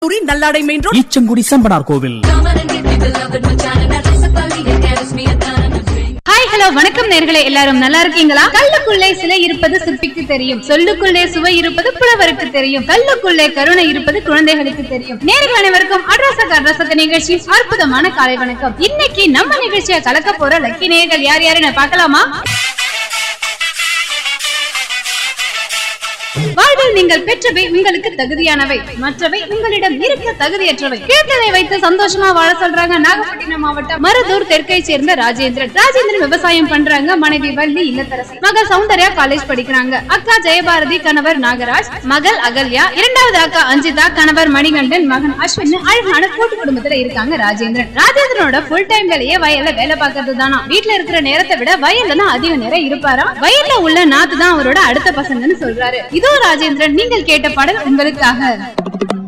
நல்லாடை main road Eechangudi Sembanar Kovil hi hello வணக்கம் நேர்களே எல்லாரும் நல்லா இருக்கீங்களா கல்லுக்குள்ளே சிலை இருப்பது சிற்பிக்கு தெரியும் சொல்லுக்குள்ளே சுவை இருப்பது புலவருக்கு தெரியும் கல்லுக்குள்ளே கருணை இருப்பது குழந்தைகளுக்கு தெரியும் நேர்கள் அனைவருக்கும் அட்ரஸக் அட்ரஸக் நிகழ்ச்சி அற்புதமான காலை வணக்கம் இன்னைக்கு நம்ம நிகழ்ச்சியை கலக்க போற லக்கி நேர்கள் யார் யாருன்னு பார்க்கலாமா வாழ்வில் நீங்கள் பெற்றவை உங்களுக்கு தகுதியானவை மற்றவை உங்களிடம் இருக்க தகுதியற்றவை கேட்டதை வைத்து சந்தோஷமா வாழ சொல்றாங்க நாகப்பட்டினம் மாவட்டம் மருதூர் தெற்கை சேர்ந்த ராஜேந்திரன் ராஜேந்திரன் விவசாயம் பண்றாங்க மனைவி வள்ளி இல்லத்தரசி மகள் சௌந்தர்யா காலேஜ் படிக்கிறாங்க அக்கா ஜெயபாரதி கணவர் நாகராஜ் மகள் அகல்யா இரண்டாவது அக்கா அஞ்சிதா கணவர் மணிகண்டன் மகன் அஸ்வின் அழகான கூட்டு குடும்பத்துல இருக்காங்க ராஜேந்திரன் ராஜேந்திரனோட ஃபுல் டைம் வேலையே வயல்ல வேலை பார்க்கறது தானா வீட்டுல இருக்கிற நேரத்தை விட வயல்ல தான் அதிக நேரம் இருப்பாரா வயல்ல உள்ள நாத்து தான் அவரோட அடுத்த பசங்கன்னு சொல்றாரு இதோ ராஜேந்திரன் நீங்கள் கேட்ட பாடல் உங்களுக்காக